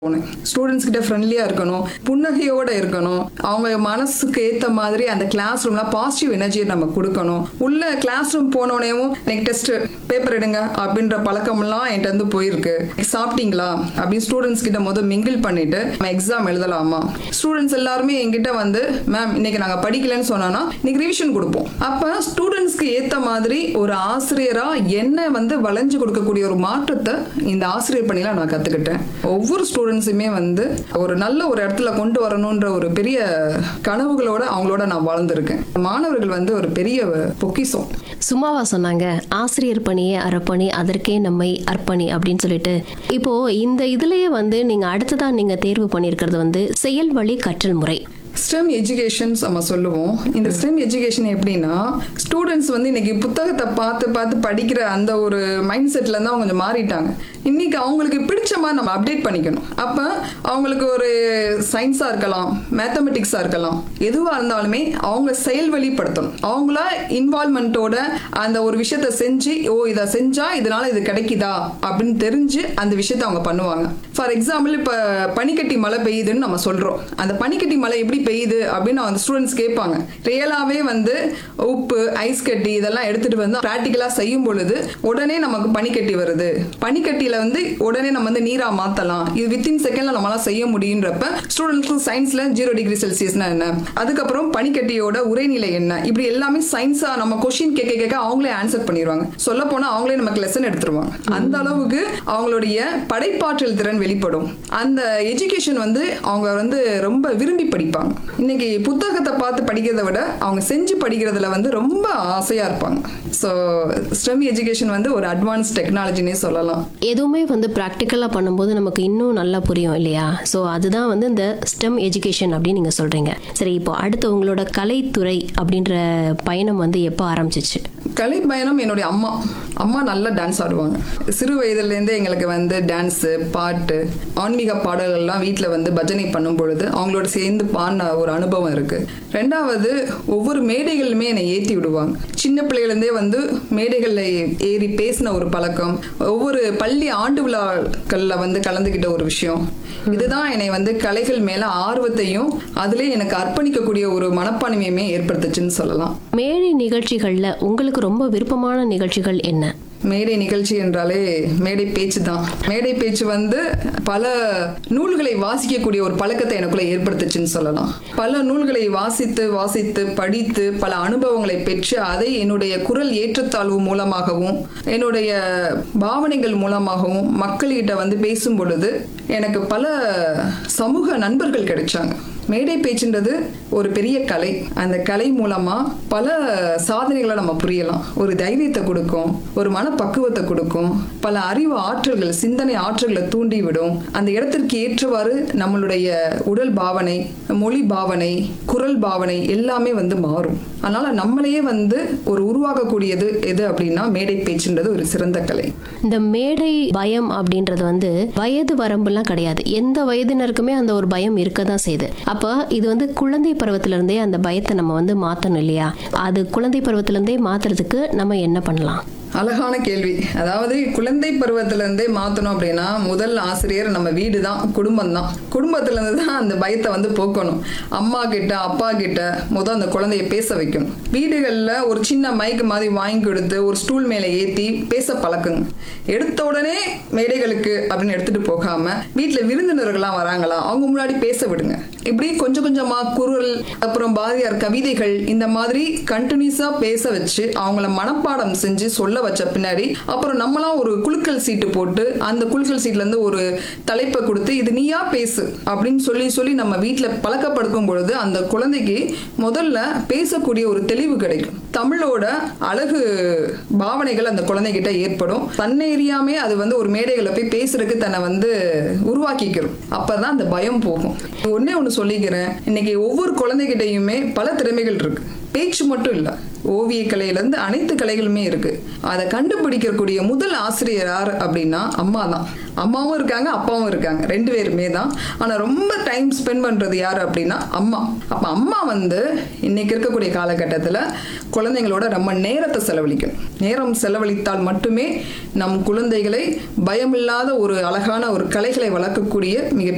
போகணும் ஸ்டூடெண்ட்ஸ் கிட்ட ஃப்ரெண்ட்லியா இருக்கணும் புன்னகையோட இருக்கணும் அவங்க மனசுக்கு ஏத்த மாதிரி அந்த கிளாஸ் ரூம்ல பாசிட்டிவ் எனர்ஜியை நம்ம கொடுக்கணும் உள்ள கிளாஸ் ரூம் போனோடனேவும் எனக்கு டெஸ்ட் பேப்பர் எடுங்க அப்படின்ற பழக்கம்லாம் என்கிட்ட இருந்து போயிருக்கு சாப்பிட்டீங்களா அப்படின்னு ஸ்டூடெண்ட்ஸ் கிட்ட முதல் மிங்கிள் பண்ணிட்டு நம்ம எக்ஸாம் எழுதலாமா ஸ்டூடெண்ட்ஸ் எல்லாருமே என்கிட்ட வந்து மேம் இன்னைக்கு நாங்க படிக்கலன்னு சொன்னோம்னா இன்னைக்கு ரிவிஷன் கொடுப்போம் அப்ப ஸ்டூடெண்ட்ஸ்க்கு ஏத்த மாதிரி ஒரு ஆசிரியரா என்ன வந்து வளைஞ்சு கொடுக்கக்கூடிய ஒரு மாற்றத்தை இந்த ஆசிரியர் பணியில நான் கத்துக்கிட்டேன் ஒவ்வொரு ஸ்டூடெண்ட்ஸுமே வந்து ஒரு நல்ல ஒரு இடத்துல கொண்டு வரணுன்ற ஒரு பெரிய கனவுகளோட அவங்களோட நான் வாழ்ந்திருக்கேன் மாணவர்கள் வந்து ஒரு பெரிய பொக்கிஷம் சும்மாவா சொன்னாங்க ஆசிரியர் பணியே அறப்பணி அதற்கே நம்மை அர்ப்பணி அப்படின்னு சொல்லிட்டு இப்போ இந்த இதுலயே வந்து நீங்க அடுத்ததா நீங்க தேர்வு பண்ணியிருக்கிறது வந்து செயல் வழி கற்றல் முறை ஸ்டெம் எஜுகேஷன்ஸ் நம்ம சொல்லுவோம் இந்த ஸ்டெம் எஜுகேஷன் எப்படின்னா ஸ்டூடெண்ட்ஸ் வந்து இன்னைக்கு புத்தகத்தை பார்த்து பார்த்து படிக்கிற அந்த ஒரு மைண்ட் செட்ல இருந்து அவங்க கொஞ்சம் மாறிட்டாங்க இன்னைக்கு அவங்களுக்கு பிடிச்ச மாதிரி நம்ம அப்டேட் பண்ணிக்கணும் அப்போ அவங்களுக்கு ஒரு சயின்ஸாக இருக்கலாம் மேத்தமெட்டிக்ஸாக இருக்கலாம் எதுவாக இருந்தாலுமே அவங்க செயல் வெளிப்படுத்தணும் அவங்களா இன்வால்மெண்ட்டோட அந்த ஒரு விஷயத்த செஞ்சு ஓ இதை செஞ்சா இதனால இது கிடைக்குதா அப்படின்னு தெரிஞ்சு அந்த விஷயத்த அவங்க பண்ணுவாங்க ஃபார் எக்ஸாம்பிள் இப்போ பனிக்கட்டி மழை பெய்யுதுன்னு நம்ம சொல்றோம் அந்த பனிக்கட்டி மழை எப்படி பெய்யுது அப்படின்னு அந்த ஸ்டூடெண்ட்ஸ் கேட்பாங்க ரியலாவே வந்து உப்பு ஐஸ் கட்டி இதெல்லாம் எடுத்துட்டு வந்து ப்ராக்டிக்கலா செய்யும் பொழுது உடனே நமக்கு பனிக்கட்டி வருது பனிக்கட்டியில வந்து உடனே நம்ம வந்து நீரா மாத்தலாம் இது வித்தின் செகண்ட்ல நம்மளால செய்ய முடியுன்றப்ப ஸ்டூடெண்ட்ஸ்க்கு சயின்ஸ்ல ஜீரோ டிகிரி செல்சியஸ்னா என்ன அதுக்கப்புறம் பனிக்கட்டியோட உரைநிலை என்ன இப்படி எல்லாமே சயின்ஸா நம்ம கொஸ்டின் கேட்க கேட்க அவங்களே ஆன்சர் பண்ணிடுவாங்க சொல்ல போனா அவங்களே நமக்கு லெசன் எடுத்துருவாங்க அந்த அளவுக்கு அவங்களுடைய படைப்பாற்றல் திறன் வெளிப்படும் அந்த எஜுகேஷன் வந்து அவங்க வந்து ரொம்ப விரும்பி படிப்பாங்க இன்னைக்கு புத்தகத்தை பார்த்து படிக்கிறதை விட அவங்க செஞ்சு படிக்கிறதுல வந்து ரொம்ப ஆசையா இருப்பாங்க ஸோ ஸ்டெம் எஜுகேஷன் வந்து ஒரு அட்வான்ஸ் டெக்னாலஜினே சொல்லலாம் எதுவுமே வந்து ப்ராக்டிக்கலாக பண்ணும்போது நமக்கு இன்னும் நல்லா புரியும் இல்லையா ஸோ அதுதான் வந்து இந்த ஸ்டெம் எஜுகேஷன் அப்படின்னு நீங்கள் சொல்கிறீங்க சரி இப்போ அடுத்து உங்களோட கலைத்துறை அப்படின்ற பயணம் வந்து எப்போ ஆரம்பிச்சிச்சு கலை பயணம் என்னுடைய அம்மா அம்மா நல்லா டான்ஸ் ஆடுவாங்க சிறு வயதுலேருந்தே எங்களுக்கு வந்து டான்ஸு பாட்டு ஆன்மீக பாடல்கள்லாம் வீட்டில் வந்து பஜனை பண்ணும் பொழுது அவங்களோட சேர்ந்து பாடின ஒரு அனுபவம் இருக்கு ரெண்டாவது ஒவ்வொரு மேடைகளுமே என்னை ஏற்றி விடுவாங்க சின்ன பிள்ளையிலேருந்தே வந்து மேடைகளில் ஏறி பேசின ஒரு பழக்கம் ஒவ்வொரு பள்ளி ஆண்டு விழாக்களில் வந்து கலந்துக்கிட்ட ஒரு விஷயம் இதுதான் என்னை வந்து கலைகள் மேல ஆர்வத்தையும் அதிலே எனக்கு அர்ப்பணிக்கக்கூடிய ஒரு மனப்பான்மையுமே ஏற்படுத்துச்சுன்னு சொல்லலாம் மேடை நிகழ்ச்சிகளில் உங்களுக்கு ரொம்ப விருப்பமான நிகழ்ச்சிகள் என்ன மேடை நிகழ்ச்சி என்றாலே மேடை பேச்சு தான் மேடை பேச்சு வந்து பல நூல்களை வாசிக்கக்கூடிய ஒரு பழக்கத்தை எனக்குள்ள ஏற்படுத்துச்சுன்னு சொல்லலாம் பல நூல்களை வாசித்து வாசித்து படித்து பல அனுபவங்களை பெற்று அதை என்னுடைய குரல் ஏற்றத்தாழ்வு மூலமாகவும் என்னுடைய பாவனைகள் மூலமாகவும் மக்கள்கிட்ட வந்து பேசும் பொழுது எனக்கு பல சமூக நண்பர்கள் கிடைச்சாங்க மேடை பேச்சுன்றது ஒரு பெரிய கலை அந்த கலை மூலமா பல சாதனைகளை நம்ம புரியலாம் ஒரு தைரியத்தை கொடுக்கும் ஒரு மனப்பக்குவத்தை கொடுக்கும் பல அறிவு ஆற்றல்கள் சிந்தனை ஆற்றல்களை தூண்டி விடும் அந்த இடத்திற்கு ஏற்றவாறு நம்மளுடைய உடல் பாவனை மொழி பாவனை குரல் பாவனை எல்லாமே வந்து மாறும் அதனால நம்மளையே வந்து ஒரு உருவாக்கக்கூடியது எது அப்படின்னா மேடை பேச்சுன்றது ஒரு சிறந்த கலை இந்த மேடை பயம் அப்படின்றது வந்து வயது வரம்புலாம் கிடையாது எந்த வயதினருக்குமே அந்த ஒரு பயம் இருக்க தான் செய்யுது அப்போ இது வந்து குழந்தை பருவத்திலிருந்தே அந்த பயத்தை நம்ம வந்து மாற்றணும் இல்லையா அது குழந்தை பருவத்திலிருந்தே மாற்றுறதுக்கு நம்ம என்ன பண்ணலாம் அழகான கேள்வி அதாவது குழந்தை பருவத்துல இருந்தே மாத்தணும் அப்படின்னா முதல் ஆசிரியர் நம்ம வீடு தான் குடும்பம் தான் குடும்பத்துல இருந்து தான் அந்த பயத்தை வந்து போக்கணும் அம்மா கிட்ட அப்பா கிட்ட முதல் அந்த குழந்தைய பேச வைக்கணும் வீடுகளில் ஒரு சின்ன மைக் மாதிரி வாங்கி கொடுத்து ஒரு ஸ்டூல் மேலே ஏற்றி பேச பழக்குங்க எடுத்த உடனே மேடைகளுக்கு அப்படின்னு எடுத்துட்டு போகாம வீட்டில் விருந்தினர்கள்லாம் வராங்களா அவங்க முன்னாடி பேச விடுங்க இப்படி கொஞ்சம் கொஞ்சமா குரல் அப்புறம் பாரதியார் கவிதைகள் இந்த மாதிரி கண்டினியூஸா பேச வச்சு அவங்கள மனப்பாடம் செஞ்சு சொல்ல வச்ச பின்னாடி அப்புறம் நம்மளாம் ஒரு குலுக்கல் சீட்டு போட்டு அந்த குலுக்கல் சீட்ல இருந்து ஒரு தலைப்பை கொடுத்து இது நீயா பேசு அப்படின்னு சொல்லி சொல்லி நம்ம வீட்டுல பழக்கப்படுத்தும் பொழுது அந்த குழந்தைக்கு முதல்ல பேசக்கூடிய ஒரு தெளிவு கிடைக்கும் தமிழோட அழகு பாவனைகள் அந்த குழந்தைகிட்ட ஏற்படும் தன்னை எறியாமே அது வந்து ஒரு மேடைகளை போய் பேசுறதுக்கு தன்னை வந்து உருவாக்கிக்கிறோம் அப்பதான் அந்த பயம் போகும் ஒன்னே ஒன்று சொல்லிக்கிறேன் இன்னைக்கு ஒவ்வொரு குழந்தைகிட்டையுமே பல திறமைகள் இருக்கு பேச்சு மட்டும் இல்லை ஓவிய கலையிலேருந்து அனைத்து கலைகளுமே இருக்கு அதை கண்டுபிடிக்கக்கூடிய முதல் ஆசிரியர் யார் அப்படின்னா அம்மா தான் அம்மாவும் இருக்காங்க அப்பாவும் இருக்காங்க ரெண்டு பேருமே தான் ஆனால் ரொம்ப டைம் ஸ்பெண்ட் பண்ணுறது யார் அப்படின்னா அம்மா அப்போ அம்மா வந்து இன்னைக்கு இருக்கக்கூடிய காலகட்டத்தில் குழந்தைங்களோட ரொம்ப நேரத்தை செலவழிக்கணும் நேரம் செலவழித்தால் மட்டுமே நம் குழந்தைகளை பயமில்லாத ஒரு அழகான ஒரு கலைகளை வளர்க்கக்கூடிய மிக